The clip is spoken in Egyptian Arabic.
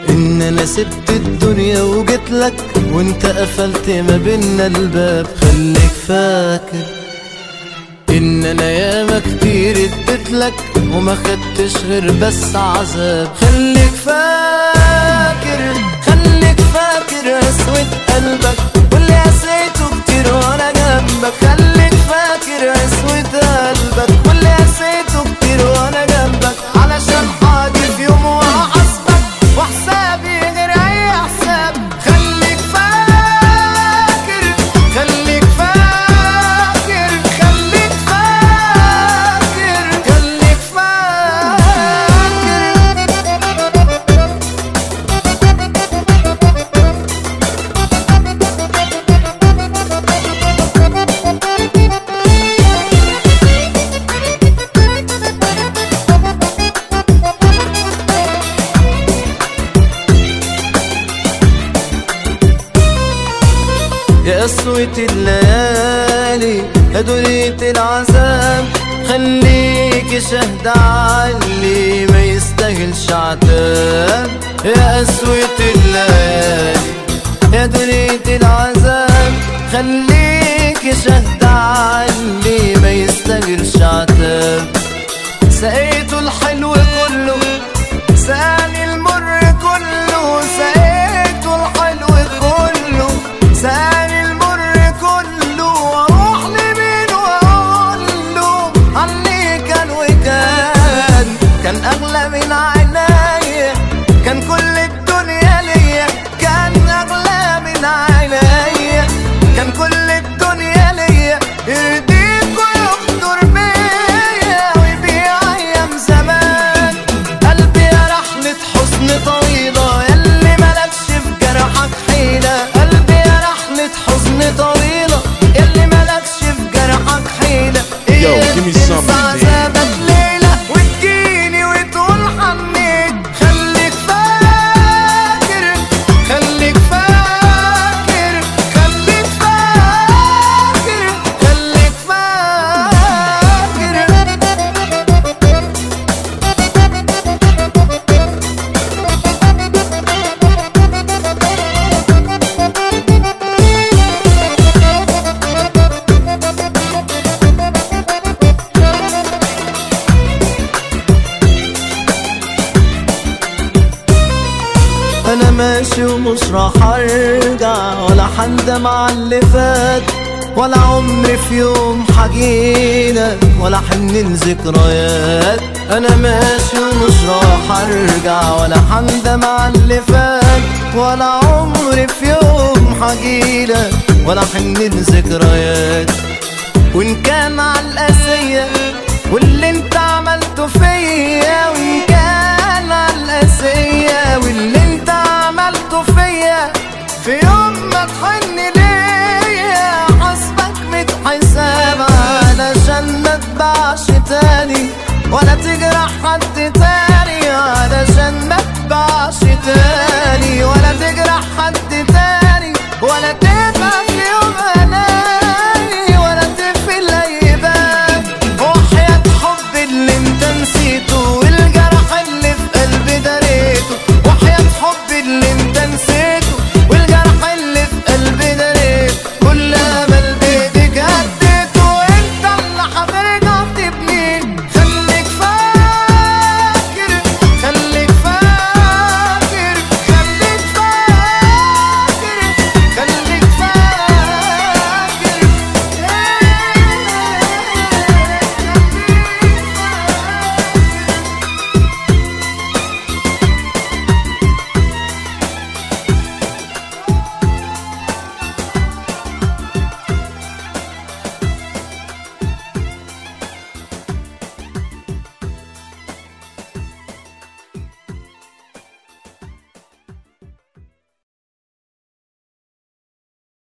ان انا سبت الدنيا وجيت لك وانت قفلت ما بينا الباب خليك فاكر ان انا ياما كتير اديت لك وما خدتش غير بس عذاب خليك فاكر خليك فاكر اسود قلبك واللي قسيته كتير وانا جنبك خليك فاكر اسود قلبك واللي قسيته كتير وانا جنبك علشان حاجة في يوم وهحاسبك وحسابي غير اي حساب خليك فاكر خليك فاكر خليك فاكر خليك فاكر يا قسوة الليالي يا دنيا العذاب خليك شهد علي ما يستاهلش عتاب يا قسوة الليالي يا دنيا العذاب خليك شهد علي ما يستاهلش عتاب سقيته الحلو كله ساني المر كله سقيته الحلو كله ساني المر كله واروح لمين واقول له عني كان وكان كان اغلى من عينيا كان كل الدنيا ليا كان اغلى من عينيا كان كل الدنيا ليا يرضيك ويغدر بيا ويبيع ايام زمان قلبي يا رحلة حزن طويلة ياللي ملكش في جرحك حيلة قلبي يا رحلة حزن طويلة ياللي ملكش في جرحك حيلة Yo, إيه give me تنسى something, man. عذابك ليلة وتجيني وتقول حنيت خليك فاكر خليك فاكر خليك فاكر خليك فاكر انا ماشي ومش راح ارجع ولا حندم على اللي فات ولا عمري في يوم حجيلك ولا حن الذكريات انا ماشي ومش راح ارجع ولا حندم على اللي فات ولا عمري في يوم حجيلك ولا حن الذكريات وان كان على القاسية واللي انت عملته فيا وان كان على القاسية